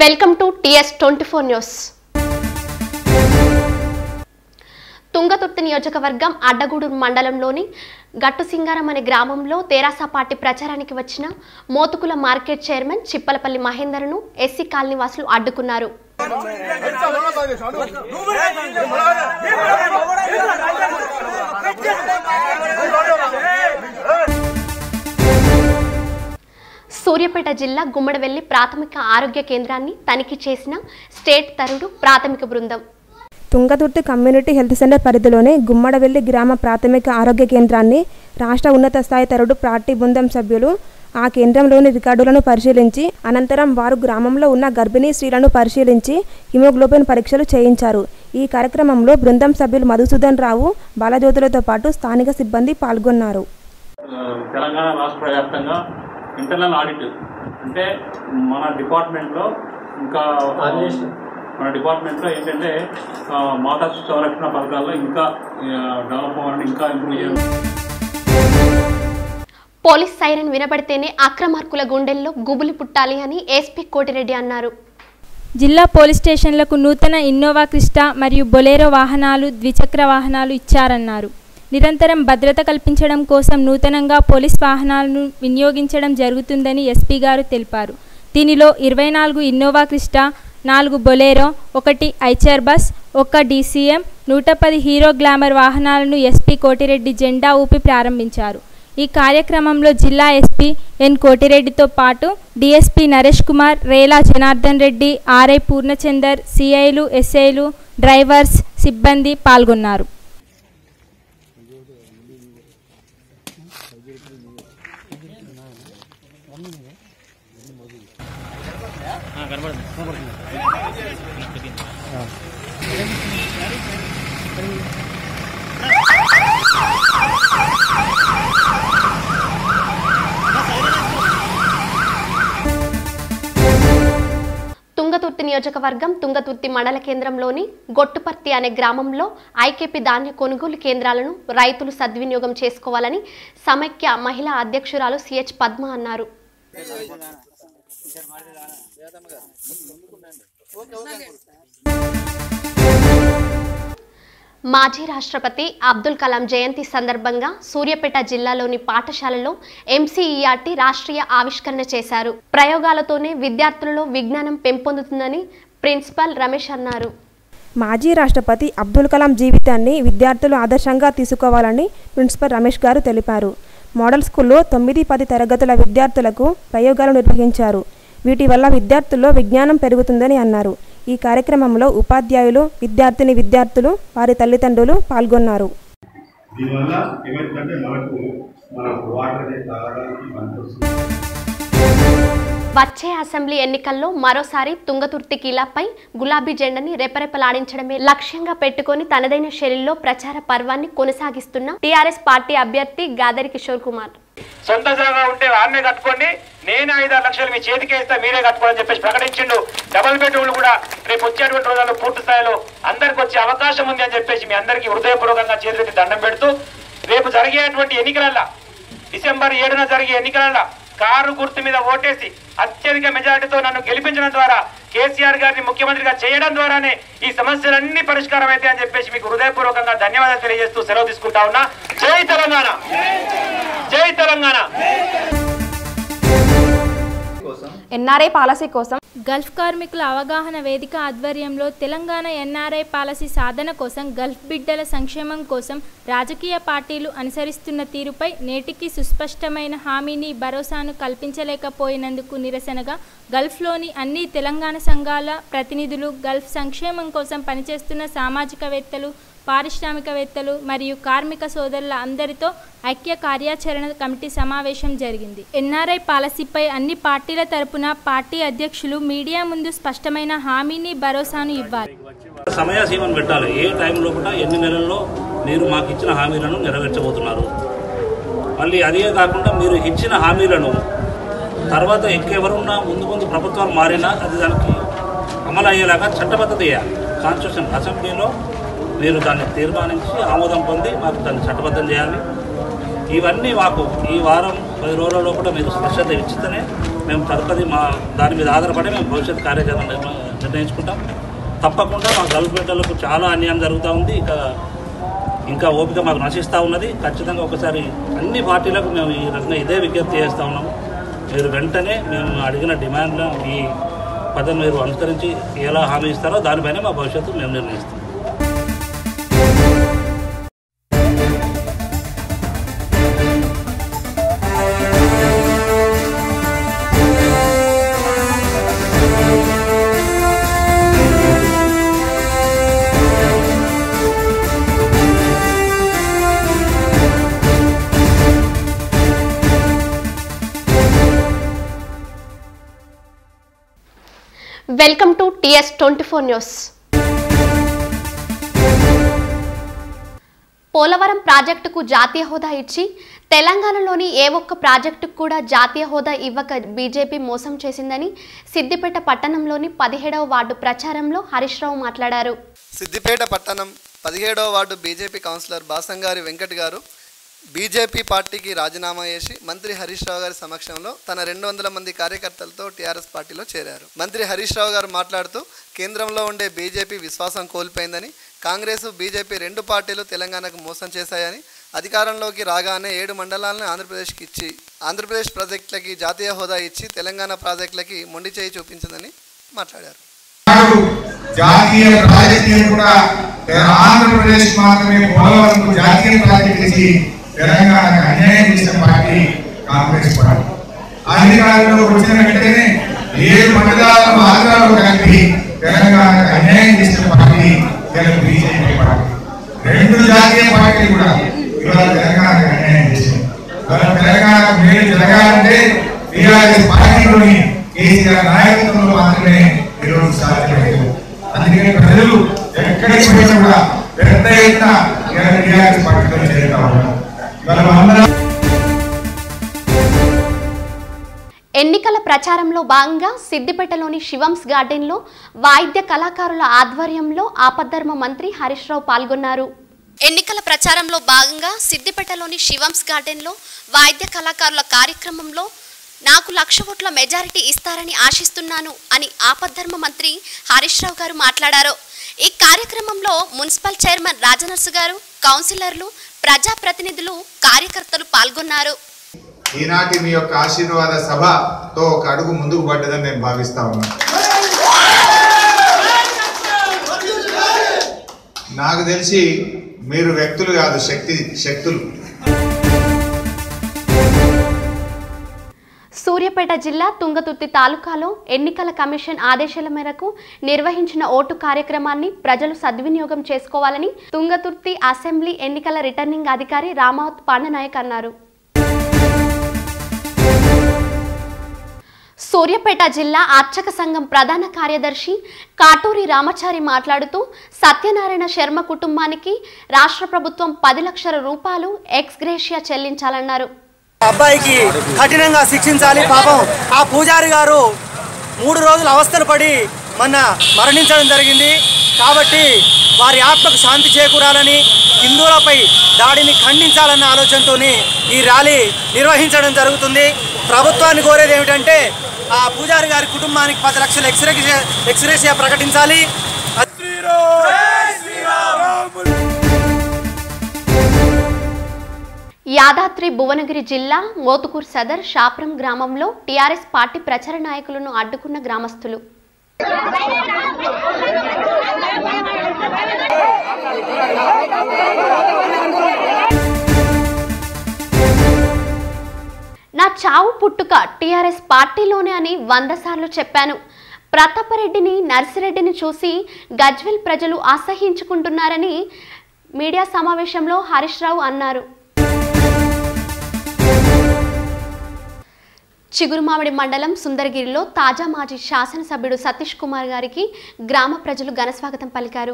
welcome to TS twenty four news Tungaturthi నియోజకవర్గం అడ్డగూడూరు మండలంలోని గట్టుసింగారం అనే గ్రామంలో తెరాస పార్టీ ప్రచారానికి వచ్చిన మోతుకుల మార్కెట్ చైర్మన్ చిప్పలపల్లి మహేందర్ను ఎస్సీ కాలనీ వాసులు అడ్డుకున్నారు సూర్యాపేట జిల్లా గుమ్మడివెల్లి ప్రాథమిక ఆరోగ్య కేంద్రాన్ని తనిఖీ చేసిన స్టేట్ తరుడు ప్రాథమిక బృందం తుంగతుర్తి కమ్యూనిటీ హెల్త్ సెంటర్ పరిధిలోని గుమ్మడవెల్లి గ్రామ ప్రాథమిక ఆరోగ్య కేంద్రాన్ని రాష్ట్ర ఉన్నత స్థాయి తరుడు పార్టీ బృందం సభ్యులు ఆ కేంద్రంలోని రికార్డులను పరిశీలించి అనంతరం వారు గ్రామంలో ఉన్న గర్భిణీ స్త్రీలను పరిశీలించి హిమోగ్లోబిన్ పరీక్షలు చేయించారు ఈ కార్యక్రమంలో బృందం సభ్యులు మధుసూదన్ రావు బాలజ్యోతులతో పాటు స్థానిక సిబ్బంది పాల్గొన్నారు తెలంగాణ రాష్ట్ర వ్యాప్తంగా ఇంటర్నల్ ఆడిట్ అంటే మన డిపార్ట్మెంట్లో ఇంకా మన డిపార్ట్మెంట్లో ఏంటంటే ఆ, మాతా శిశు సంరక్షణ పథకాల్లో ఇంకా డెవలప్ అవ్వాలని ఇంకా ఇంప్రూవ్ చేయాలి పోలీస్ సైరన్ వినబడితేనే అక్రమార్కుల గుండెల్లో గుబులి పుట్టాలి అని ఎస్పీ కోటిరెడ్డి అన్నారు జిల్లా పోలీస్ స్టేషన్లకు నూతన ఇన్నోవా క్రిస్టా మరియు బొలేరో వాహనాలు ద్విచక్ర వాహనాలు ఇచ్చారన్నారు నిరంతరం భద్రత కల్పించడం కోసం నూతనంగా పోలీస్ వాహనాలను వినియోగించడం జరుగుతుందని ఎస్పీ గారు తెలిపారు దీనిలో ఇరవై నాలుగు ఇన్నోవా క్రిస్టా నాలుగు బొలేరో ఒకటి ఐచర్ బస్ ఒక డీసీఎం నూట పది హీరో గ్లామర్ వాహనాలను ఎస్పీ కోటిరెడ్డి జెండా ఊపి ప్రారంభించారు ఈ కార్యక్రమంలో జిల్లా ఎస్పీ ఎన్ కోటిరెడ్డితో పాటు డిఎస్పీ నరేష్ కుమార్ రేలా జనార్దన్ రెడ్డి ఆర్ఐ పూర్ణచందర్ సిఐలు ఎస్ఐలు డ్రైవర్స్ సిబ్బంది పాల్గొన్నారు తుంగతుర్తి నియోజకవర్గం తుంగతుర్తి మండల కేంద్రంలోని గొట్టుపర్తి అనే గ్రామంలో ఐకేపీ ధాన్య కొనుగోలు కేంద్రాలను రైతులు సద్వినియోగం చేసుకోవాలని సమైక్య మహిళా అధ్యక్షురాలు సిహెచ్ పద్మ అన్నారు మాజీ రాష్ట్రపతి అబ్దుల్ కలాం జయంతి సందర్భంగా సూర్యాపేట జిల్లాలోని పాఠశాలలో ఎంసీఈఆర్టీ రాష్ట్రీయ ఆవిష్కరణ చేశారు ప్రయోగాలతోనే విద్యార్థులలో విజ్ఞానం పెంపొందుతుందని ప్రిన్సిపల్ రమేష్ అన్నారు మాజీ రాష్ట్రపతి అబ్దుల్ కలాం జీవితాన్ని విద్యార్థులు ఆదర్శంగా తీసుకోవాలని ప్రిన్సిపల్ రమేష్ గారు తెలిపారు మోడల్ స్కూల్లో తొమ్మిది పది తరగతుల విద్యార్థులకు ప్రయోగాలు నిర్వహించారు వీటి వల్ల విద్యార్థుల్లో విజ్ఞానం పెరుగుతుందని అన్నారు ఈ కార్యక్రమంలో ఉపాధ్యాయులు విద్యార్థిని విద్యార్థులు వారి తల్లిదండ్రులు పాల్గొన్నారు దీనివల్ల ఏమైందంటే మనకు మనకు వాటర్ అనేది తాగడానికి పనికొస్తుంది వచ్చే అసెంబ్లీ ఎన్నికల్లో మరోసారి తుంగతుర్తి కిలాపై గులాబీ జెండాని రెపరెపలాడించడమే లక్ష్యంగా పెట్టుకొని తనదైన శైలిలో ప్రచార పర్వాన్ని కొనసాగిస్తున్న టీఆర్ఎస్ పార్టీ అభ్యర్థి గాదరి కిషోర్ కుమార్ సొంత జాగా ఉంటే ఆడనే కట్టుకోండి నేను ఐదారు లక్షలు మీ చేతికే ఇస్తా మీరే కట్టుకోవాలని చెప్పేసి ప్రకటించిండు డబుల్ బెడ్రూమ్లు కూడా రేపు వచ్చేటువంటి రోజుల్లో పూర్తి స్థాయిలో అందరికి వచ్చే అవకాశం ఉంది అని చెప్పేసి మీ అందరికీ హృదయపూర్వకంగా చేతులెత్తి దండం పెడుతూ రేపు జరిగేటువంటి ఎన్నికలల్లా డిసెంబర్ ఏడున జరిగే ఎన్నికలల్లా కారు గుర్తు మీద ఓటేసి అత్యధిక మెజారిటీతో నన్ను గెలిపించడం ద్వారా కేసీఆర్ గారిని ముఖ్యమంత్రిగా చేయడం ద్వారానే ఈ సమస్యలన్నీ పరిష్కారం అయితే అని చెప్పేసి మీకు హృదయపూర్వకంగా ధన్యవాదాలు తెలియజేస్తూ సెలవు తీసుకుంటా ఉన్నా జై తెలంగాణ జై తెలంగాణ ఎన్ఆర్ఐ పాలసీ కోసం గల్ఫ్ కార్మికుల అవగాహన వేదిక ఆధ్వర్యంలో తెలంగాణ ఎన్ఆర్ఐ పాలసీ సాధన కోసం గల్ఫ్ బిడ్డల సంక్షేమం కోసం రాజకీయ పార్టీలు అనుసరిస్తున్న తీరుపై నేటికి సుస్పష్టమైన హామీని భరోసాను కల్పించలేకపోయినందుకు నిరసనగా గల్ఫ్లోని అన్ని తెలంగాణ సంఘాల ప్రతినిధులు గల్ఫ్ సంక్షేమం కోసం పనిచేస్తున్న సామాజికవేత్తలు పారిశ్రామికవేత్తలు మరియు కార్మిక సోదరుల అందరితో ఐక్య కార్యాచరణ కమిటీ సమావేశం జరిగింది ఎన్ఆర్ఐ పాలసీపై అన్ని పార్టీల తరపున పార్టీ అధ్యక్షులు మీడియా ముందు స్పష్టమైన హామీని భరోసాను ఇవ్వాలి సమయ సీమను పెట్టాలి ఏ టైం లోపల ఎన్ని నెలల్లో మీరు మాకు ఇచ్చిన హామీలను నెరవేర్చబోతున్నారు మళ్ళీ అదే కాకుండా మీరు ఇచ్చిన హామీలను తర్వాత ఇంకెవరున్నా ముందు ముందు ప్రభుత్వాలు మారినా అది దానికి అమలు అయ్యేలాగా చట్టబద్ధత చేయాలి కాన్స్టిట్యూషన్ అసెంబ్లీలో మీరు దాన్ని తీర్మానించి ఆమోదం పొంది మాకు దాన్ని చట్టబద్ధం చేయాలి ఇవన్నీ మాకు ఈ వారం పది రోజుల లోపల మీరు స్పష్టత ఇచ్చితేనే మేము తదుపరి మా దాని మీద ఆధారపడి మేము భవిష్యత్ కార్యాచరణ నిర్మ- నిర్ణయించుకుంటాం తప్పకుండా మా గల్ఫ్ బిడ్డలకు చాలా అన్యాయం జరుగుతూ ఉంది ఇక ఇంకా ఓపిక మాకు నశిస్తూ ఉన్నది ఖచ్చితంగా ఒకసారి అన్ని పార్టీలకు మేము ఈ రకంగా ఇదే విజ్ఞప్తి చేస్తూ ఉన్నాము మీరు వెంటనే మేము అడిగిన డిమాండ్ల ఈ పదం మీరు అనుసరించి ఎలా హామీ ఇస్తారో దానిపైన మా భవిష్యత్తు మేము నిర్ణయిస్తాం welcome to TS twenty four news Polavaram ప్రాజెక్టుకు జాతీయ హోదా ఇచ్చి తెలంగాణలోని ఏ ఒక్క ప్రాజెక్టుకు కూడా జాతీయ హోదా ఇవ్వక బీజేపీ మోసం చేసిందని సిద్దిపేట పట్టణంలోని పదిహేడవ వార్డు ప్రచారంలో హరీష్ రావు మాట్లాడారు సిద్దిపేట పట్టణం పదిహేడవ ward BJP councillor Basangari Venkat గారు బీజేపీ పార్టీకి రాజీనామా చేసి మంత్రి హరీష్ రావు గారి సమక్షంలో తన రెండు వందల మంది కార్యకర్తలతో టీఆర్ఎస్ పార్టీలో చేరారు మంత్రి హరీష్ రావు గారు మాట్లాడుతూ కేంద్రంలో ఉండే బీజేపీ విశ్వాసం కోల్పోయిందని కాంగ్రెస్ బీజేపీ రెండు పార్టీలు తెలంగాణకు మోసం చేశాయని అధికారంలోకి రాగానే ఏడు మండలాలను ఆంధ్రప్రదేశ్కి ఇచ్చి ఆంధ్రప్రదేశ్ ప్రాజెక్టులకి జాతీయ హోదా ఇచ్చి తెలంగాణ ప్రాజెక్టులకి మొండి చేయి చూపించిందని మాట్లాడారు జాతీయ ప్రాజెక్టులు కూడా ఆంధ్రప్రదేశ్ మాత్రమే పోలవరం జాతీయ ప్రాజెక్ట్ ఇచ్చి తెలంగాణకు అన్యాయం చేసిన పార్టీ కాంగ్రెస్ పార్టీ అధికారంలోకి వచ్చిన వెంటనే ఏడు మండలాలను ఆంధ్రాలో కలిపి తెలంగాణకు అన్యాయం చేసిన పార్టీ ఇలా బీజేపీ పార్టీ రెండు జాతీయ పార్టీలు కూడా ఇవాళ తెలంగాణకు అన్యాయం చేసింది ఇవాళ తెలంగాణకు మేలు జరగాలంటే టీఆర్ఎస్ పార్టీలోని కేసీఆర్ నాయకత్వంలో మాత్రమే ఈరోజు సాధ్యమైంది అందుకని ప్రజలు ఎక్కడికి పోయినా కూడా పెద్ద ఎత్తున ఇవాళ టీఆర్ఎస్ పార్టీలో చేరుతా ఉన్నారు ఇవాళ మనందరం ఎన్నికల ప్రచారంలో భాగంగా సిద్దిపేటలోని శివంస్ గార్డెన్లో వాయిద్య కళాకారుల ఆధ్వర్యంలో ఆపద్ధర్మ మంత్రి హరీష్ రావు పాల్గొన్నారు ఎన్నికల ప్రచారంలో భాగంగా సిద్దిపేటలోని శివంస్ గార్డెన్లో వాయిద్య కళాకారుల కార్యక్రమంలో నాకు లక్ష ఓట్ల మెజారిటీ ఇస్తారని ఆశిస్తున్నాను అని ఆపద్ధర్మ మంత్రి హరీష్ రావు గారు మాట్లాడారు ఈ కార్యక్రమంలో మున్సిపల్ చైర్మన్ రాజనర్సు గారు కౌన్సిలర్లు ప్రజాప్రతినిధులు కార్యకర్తలు పాల్గొన్నారు ఈనాటి మీ యొక్క ఆశీర్వాద సభతో ఒక అడుగు ముందుకు పడ్డదని నేను భావిస్తా ఉన్నాను నాకు తెలిసి మీరు వ్యక్తులు కాదు శక్తి శక్తులు సూర్యాపేట జిల్లా తుంగతుర్తి తాలూకాలో ఎన్నికల కమిషన్ ఆదేశాల మేరకు నిర్వహించిన ఓటు కార్యక్రమాన్ని ప్రజలు సద్వినియోగం చేసుకోవాలని తుంగతుర్తి అసెంబ్లీ ఎన్నికల రిటర్నింగ్ అధికారి రామావత్ పాండనాయక్ అన్నారు సూర్యాపేట జిల్లా అర్చక సంఘం ప్రధాన కార్యదర్శి కాటూరి రామచారి మాట్లాడుతూ సత్యనారాయణ శర్మ కుటుంబానికి రాష్ట్ర ప్రభుత్వం పది లక్షల రూపాయలు ఎక్స్గ్రేషియా చెల్లించాలన్నారు అబ్బాయికి కఠినంగా శిక్షించాలి పాపం ఆ పూజారి గారు మూడు రోజులు అవస్థలు పడి మొన్న మరణించడం జరిగింది కాబట్టి వారి ఆత్మకు శాంతి చేకూరాలని హిందువులపై దాడిని ఖండించాలన్న ఆలోచనతో ఈ ర్యాలీ నిర్వహించడం జరుగుతుంది ప్రభుత్వాన్ని కోరేది ఏమిటంటే ఆ పూజారి గారి కుటుంబానికి పది లక్షల ఎక్స్రే ఎక్స్రేషియా ప్రకటించాలి యాదాద్రి భువనగిరి జిల్లా మోతుకూర్ సదర్ షాపురం గ్రామంలో టీఆర్ఎస్ పార్టీ ప్రచార నాయకులను అడ్డుకున్న గ్రామస్తులు నా చావు పుట్టుక టీఆర్ఎస్ పార్టీలోనే అని వంద సార్లు చెప్పాను ప్రతాపరెడ్డిని నర్సిరెడ్డిని చూసి గజ్వెల్ ప్రజలు అసహించుకుంటున్నారని మీడియా సమావేశంలో హరీష్ రావు అన్నారు చిగురుమామిడి మండలం సుందరగిరిలో తాజా మాజీ శాసనసభ్యుడు సతీష్ కుమార్ గారికి గ్రామ ప్రజలు ఘనస్వాగతం పలికారు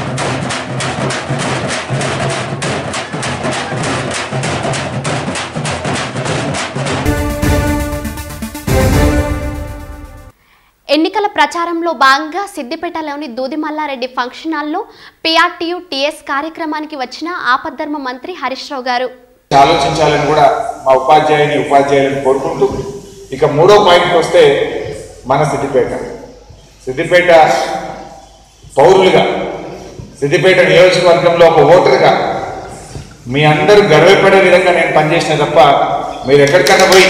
ఎన్నికల ప్రచారంలో భాగంగా సిద్దిపేటలోని దూదిమల్లారెడ్డి ఫంక్షన్ హాల్లో పిఆర్టీయు టీఎస్ కార్యక్రమానికి వచ్చిన ఆపద్ధర్మ మంత్రి హరీష్ రావు గారు ఆలోచించాలని కూడా మా ఉపాధ్యాయుని ఉపాధ్యాయులను కోరుకుంటూ ఇక మూడో పాయింట్కి వస్తే మన సిద్దిపేట సిద్దిపేట పౌరులుగా సిద్దిపేట నియోజకవర్గంలో ఒక ఓటరుగా మీ అందరూ గర్వపడే విధంగా నేను పనిచేసిన తప్ప మీరు ఎక్కడికన్నా పోయి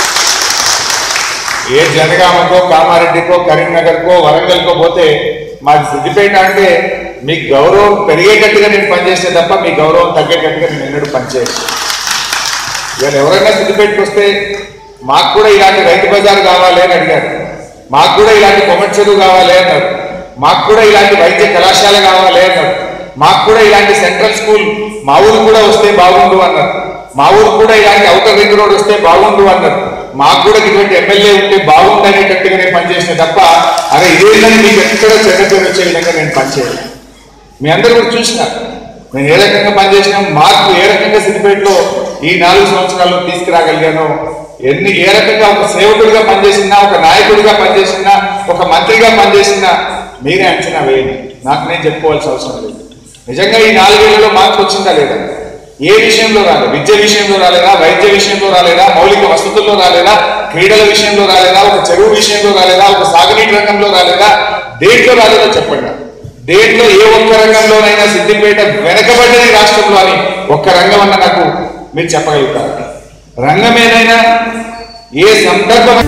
ఏ జనగామకో కామారెడ్డికో కరీంనగర్కో వరంగల్కో పోతే మాది సిద్దిపేట అంటే మీ గౌరవం పెరిగేటట్టుగా నేను పనిచేస్తే తప్ప మీ గౌరవం తగ్గేటట్టుగా నేను ఎన్నడూ పనిచేయను ఇవాళ ఎవరైనా సిద్దిపేటకు వస్తే మాకు కూడా ఇలాంటి రైతు బజార్ కావాలి అని అడిగారు మాకు కూడా ఇలాంటి కొమటి చెరువు కావాలి అన్నారు మాకు కూడా ఇలాంటి వైద్య కళాశాల కావాలి అన్నారు మాకు కూడా ఇలాంటి సెంట్రల్ స్కూల్ మా ఊరు కూడా వస్తే బాగుండు అన్నారు మా ఊరు కూడా ఇలాంటి అవుటర్ రింగ్ రోడ్ వస్తే బాగుండు అన్నారు మాకు కూడా ఇటువంటి ఎమ్మెల్యే ఉంటే బాగుండు అనేటట్టుగా నేను పనిచేసిన తప్ప అరే ఇదేంటని మీకు ఎక్కడ చెడ్డ పేరు వచ్చే విధంగా నేను పనిచేయాలి మీ అందరూ కూడా చూసినారు నేను ఏ రకంగా పనిచేసినా మార్పు ఏ రకంగా సిద్దిపేటలో ఈ నాలుగు సంవత్సరాల్లో తీసుకురాగలిగానో ఎన్ని ఏ రకంగా ఒక సేవకుడిగా పనిచేసినా ఒక నాయకుడిగా పనిచేసినా ఒక మంత్రిగా పనిచేసినా మీరే అంచనా వేయండి నాకు నేను చెప్పుకోవాల్సిన అవసరం లేదు నిజంగా ఈ నాలుగేళ్లలో మార్పు వచ్చిందా లేదా ఏ విషయంలో రాలేదు విద్య విషయంలో రాలేదా వైద్య విషయంలో రాలేదా మౌలిక వసతుల్లో రాలేదా క్రీడల విషయంలో రాలేదా ఒక చెరువు విషయంలో రాలేదా ఒక సాగునీటి రంగంలో రాలేదా దేంట్లో రాలేదో చెప్పండి దేంట్లో ఏ ఒక్క రంగంలోనైనా సిద్దిపేట వెనకబడ్డది రాష్ట్రంలో అని ఒక్క రంగం అన్న నాకు మీరు చెప్పగలుగుతారు రంగం ఏదైనా ఏ సందర్భం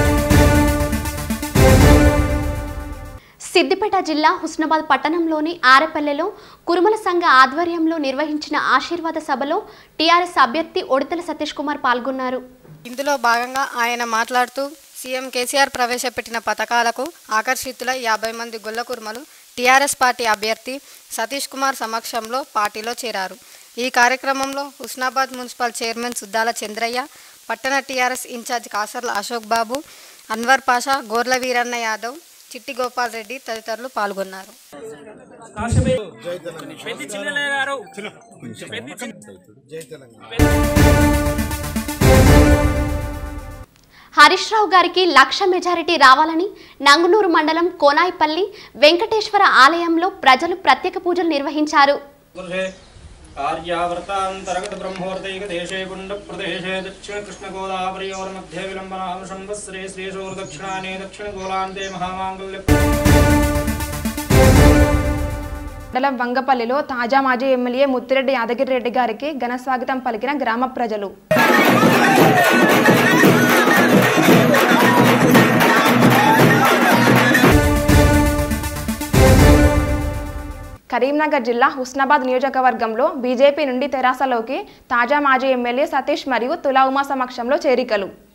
సిద్దిపేట జిల్లా హుస్నాబాద్ పట్టణంలోని ఆరెపల్లెలో కురుమల సంఘ ఆధ్వర్యంలో నిర్వహించిన ఆశీర్వాద సభలో టీఆర్ఎస్ అభ్యర్థి ఒడితల సతీష్ కుమార్ పాల్గొన్నారు ఇందులో భాగంగా ఆయన మాట్లాడుతూ సీఎం కేసీఆర్ ప్రవేశపెట్టిన పథకాలకు ఆకర్షితుల యాభై మంది గొల్ల కుర్మలు టీఆర్ఎస్ పార్టీ అభ్యర్థి సతీష్ కుమార్ సమక్షంలో పార్టీలో చేరారు ఈ కార్యక్రమంలో హుస్నాబాద్ మున్సిపల్ చైర్మన్ సుద్దాల చంద్రయ్య పట్టణ టీఆర్ఎస్ ఇన్ఛార్జ్ కాసర్ల అశోక్ బాబు అన్వర్ పాషా గోర్ల వీరన్న యాదవ్ చిట్టి గోపాల్ రెడ్డి తదితరులు పాల్గొన్నారు హరీష్ రావు గారికి లక్ష మెజారిటీ రావాలని నంగునూరు మండలం కోనాయిపల్లి వెంకటేశ్వర ఆలయంలో ప్రజలు ప్రత్యేక పూజలు నిర్వహించారు కార్యావర్తాంతర్గత బ్రహ్మోర్దైక దేశే గుండ ప్రదేశే దక్షిణ కృష్ణ గోదావరియోర్ మధ్య విలంబనామ సంవత్సరే శ్రీశూర్ దక్షిణానే దక్షిణ గోలాంతే మహామాంగల్య మండలం వంగపల్లిలో తాజా మాజీ ఎమ్మెల్యే ముత్తిరెడ్డి యాదగిరి రెడ్డి గారికి ఘన స్వాగతం పలికిన గ్రామ ప్రజలు కరీంనగర్ జిల్లా హుస్నాబాద్ నియోజకవర్గంలో బీజేపీ నుండి తెరాసలోకి తాజా మాజీ ఎమ్మెల్యే సతీష్ మరియు తులా ఉమా సమక్షంలో చేరికలు